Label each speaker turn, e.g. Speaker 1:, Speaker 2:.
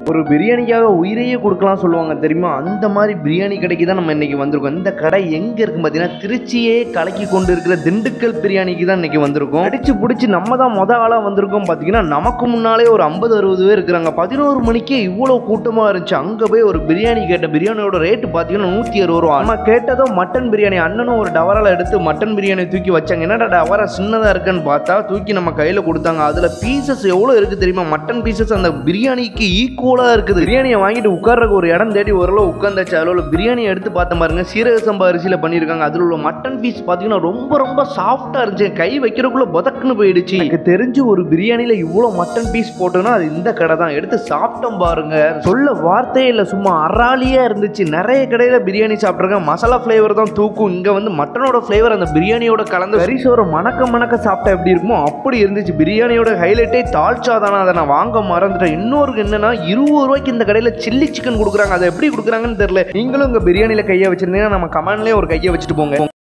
Speaker 1: ஒரு பிரியாணிக்காக உயிரையே கொடுக்கலாம் சொல்லுவாங்க தெரியுமா அந்த மாதிரி பிரியாணி கடைக்கு தான் நம்ம இன்னைக்கு வந்திருக்கோம் இந்த கடை எங்க இருக்கு பார்த்தீங்கன்னா திருச்சியே கலக்கி கொண்டு இருக்கிற திண்டுக்கல் பிரியாணிக்கு தான் இன்னைக்கு வந்திருக்கோம் அடிச்சு பிடிச்சி நம்ம தான் மொத ஆளாக வந்திருக்கோம் பார்த்தீங்கன்னா நமக்கு முன்னாலே ஒரு ஐம்பது அறுபது பேர் இருக்கிறாங்க பதினோரு மணிக்கே இவ்வளோ கூட்டமாக இருந்துச்சு அங்கே போய் ஒரு பிரியாணி கேட்ட பிரியாணியோட ரேட்டு பார்த்தீங்கன்னா நூற்றி அறுபது ரூபா நம்ம கேட்டதும் மட்டன் பிரியாணி அண்ணனும் ஒரு டவரால் எடுத்து மட்டன் பிரியாணி தூக்கி வச்சாங்க என்னடா டவரா சின்னதாக இருக்குன்னு பார்த்தா தூக்கி நம்ம கையில் கொடுத்தாங்க அதில் பீசஸ் எவ்வளோ இருக்குது தெரியுமா மட்டன் பீசஸ் அந்த பிரியாணிக்கு ஈக்குவலாக இருக்குது பிரியாணியை வாங்கிட்டு உட்கார்றதுக்கு ஒரு இடம் தேடி ஓரளவு உட்காந்தாச்சு அதில் உள்ள பிரியாணியை எடுத்து பார்த்த பாருங்க சீரக சம்பா அரிசியில் பண்ணியிருக்காங்க அதில் உள்ள மட்டன் பீஸ் பார்த்தீங்கன்னா ரொம்ப ரொம்ப சாஃப்டாக இருந்துச்சு கை வைக்கிறதுக்குள்ள புதக்குன்னு போயிடுச்சு எனக்கு தெரிஞ்சு ஒரு பிரியாணியில் இவ்வளோ மட்டன் பீஸ் போட்டோன்னா அது இந்த கடை தான் எடுத்து சாப்பிட்டோம் பாருங்க சொல்ல வார்த்தையே இல்லை சும்மா அறாலியாக இருந்துச்சு நிறைய கடையில் பிரியாணி சாப்பிட்ருக்கேன் மசாலா ஃப்ளேவர் தான் தூக்கும் இங்கே வந்து மட்டனோட ஃப்ளேவர் அந்த பிரியாணியோட கலந்து வரிசோர மணக்க மணக்க சாப்பிட்டா எப்படி இருக்குமோ அப்படி இருந்துச்சு பிரியாணியோட ஹைலைட்டே தால்ச்சா தானே அதை நான் வாங்க மறந்துட்டேன் இன்னொரு என்னன்னா இருபது ரூபாய்க்கு இந்த கடையில் சில்லி சிக்கன் கொடுக்குறாங்க அதை எப்படி கொடுக்குறாங்கன்னு தெரியல நீங்களும் உங்கள் பிரியாணியில் கையை வச்சிருந்தீங்கன்னா நம்ம கமெண்ட்லேயே ஒரு கையை வச்சுட்டு போங்க